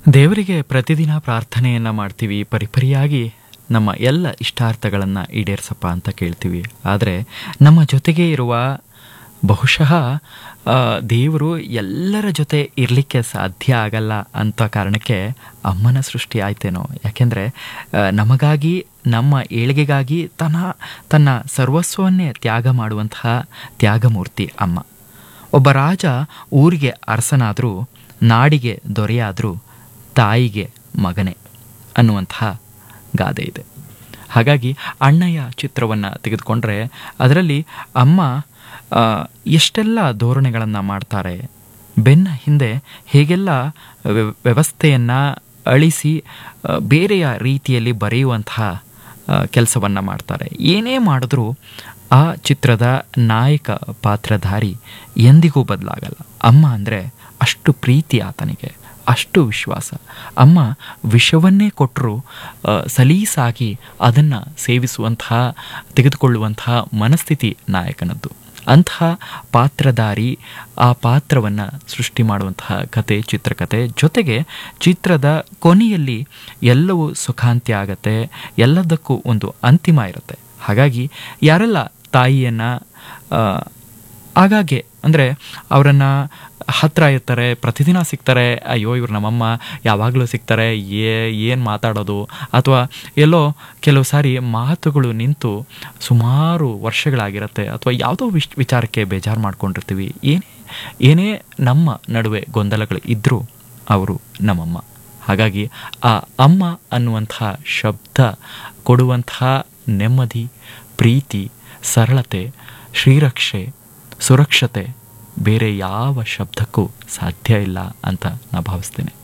ದೇವರಿಗೆ ಪ್ರತಿದಿನ ಪ್ರಾರ್ಥನೆಯನ್ನು ಮಾಡ್ತೀವಿ ಪರಿಪರಿಯಾಗಿ ನಮ್ಮ ಎಲ್ಲ ಇಷ್ಟಾರ್ಥಗಳನ್ನು ಈಡೇರಿಸಪ್ಪ ಅಂತ ಕೇಳ್ತೀವಿ ಆದರೆ ನಮ್ಮ ಜೊತೆಗೆ ಇರುವ ಬಹುಶಃ ಆ, ದೇವರು ಎಲ್ಲರ ಜೊತೆ ಇರಲಿಕ್ಕೆ ಸಾಧ್ಯ ಆಗಲ್ಲ ಅಂತ ಕಾರಣಕ್ಕೆ ಅಮ್ಮನ ಸೃಷ್ಟಿ ಆಯ್ತೇನೋ ಯಾಕೆಂದರೆ ನಮಗಾಗಿ ನಮ್ಮ ಏಳಿಗೆಗಾಗಿ ತನ್ನ ತನ್ನ ಸರ್ವಸ್ವವನ್ನೇ ತ್ಯಾಗ ಮಾಡುವಂತಹ ತ್ಯಾಗಮೂರ್ತಿ ಅಮ್ಮ ಒಬ್ಬ ರಾಜ ಊರಿಗೆ ಅರಸನಾದರೂ ನಾಡಿಗೆ ದೊರೆಯಾದರೂ ತಾಯಿಗೆ ಮಗನೇ ಅನ್ನುವಂತಹ ಗಾದೆ ಇದೆ ಹಾಗಾಗಿ ಅಣ್ಣಯ್ಯ ಚಿತ್ರವನ್ನು ತೆಗೆದುಕೊಂಡ್ರೆ ಅದರಲ್ಲಿ ಅಮ್ಮ ಆ, ಎಷ್ಟೆಲ್ಲ ಧೋರಣೆಗಳನ್ನು ಮಾಡ್ತಾರೆ ಬೆನ್ನ ಹಿಂದೆ ಹೇಗೆಲ್ಲ ವ್ಯವಸ್ಥೆಯನ್ನು ಅಳಿಸಿ ಆ, ಬೇರೆಯ ರೀತಿಯಲ್ಲಿ ಬರೆಯುವಂತಹ ಕೆಲಸವನ್ನು ಮಾಡ್ತಾರೆ ಏನೇ ಮಾಡಿದ್ರೂ ಆ ಚಿತ್ರದ ನಾಯಕ ಪಾತ್ರಧಾರಿ ಎಂದಿಗೂ ಬದಲಾಗಲ್ಲ ಅಮ್ಮ ಅಂದರೆ ಅಷ್ಟು ಪ್ರೀತಿ ಆತನಿಗೆ ಅಷ್ಟು ವಿಶ್ವಾಸ ಅಮ್ಮ ವಿಷವನ್ನೇ ಕೊಟ್ಟರೂ ಸಲೀಸಾಗಿ ಅದನ್ನು ಸೇವಿಸುವಂತಹ ತೆಗೆದುಕೊಳ್ಳುವಂತಹ ಮನಸ್ಥಿತಿ ನಾಯಕನದ್ದು ಅಂತಹ ಪಾತ್ರಧಾರಿ ಆ ಪಾತ್ರವನ್ನು ಸೃಷ್ಟಿ ಮಾಡುವಂತಹ ಕತೆ ಚಿತ್ರಕಥೆ ಜೊತೆಗೆ ಚಿತ್ರದ ಕೊನೆಯಲ್ಲಿ ಎಲ್ಲವೂ ಸುಖಾಂತ್ಯ ಆಗತ್ತೆ ಎಲ್ಲದಕ್ಕೂ ಒಂದು ಅಂತಿಮ ಇರುತ್ತೆ ಹಾಗಾಗಿ ಯಾರೆಲ್ಲ ತಾಯಿಯನ್ನು ಆಗಾಗ್ಗೆ ಅಂದರೆ ಅವರನ್ನು ಹತ್ತಿರ ಇರ್ತಾರೆ ಪ್ರತಿದಿನ ಸಿಗ್ತಾರೆ ಅಯ್ಯೋ ಇವ್ರು ನಮ್ಮಮ್ಮ ಯಾವಾಗಲೂ ಸಿಗ್ತಾರೆ ಏ ಏನು ಮಾತಾಡೋದು ಅಥವಾ ಎಲ್ಲೋ ಕೆಲವು ಸಾರಿ ಮಾತುಗಳು ನಿಂತು ಸುಮಾರು ವರ್ಷಗಳಾಗಿರುತ್ತೆ ಅಥವಾ ಯಾವುದೋ ವಿಶ್ ವಿಚಾರಕ್ಕೆ ಬೇಜಾರು ಮಾಡ್ಕೊಂಡಿರ್ತೀವಿ ಏನೇ ಏನೇ ನಮ್ಮ ನಡುವೆ ಗೊಂದಲಗಳು ಇದ್ದರೂ ಅವರು ನಮ್ಮಮ್ಮ ಹಾಗಾಗಿ ಆ ಅಮ್ಮ ಅನ್ನುವಂತಹ ಶಬ್ದ ಕೊಡುವಂತಹ ನೆಮ್ಮದಿ ಪ್ರೀತಿ ಸರಳತೆ ಶ್ರೀರಕ್ಷೆ ಸುರಕ್ಷತೆ ಬೇರೆ ಯಾವ ಶಬ್ದಕ್ಕೂ ಸಾಧ್ಯ ಇಲ್ಲ ಅಂತ ನಾ ಭಾವಿಸ್ತೇನೆ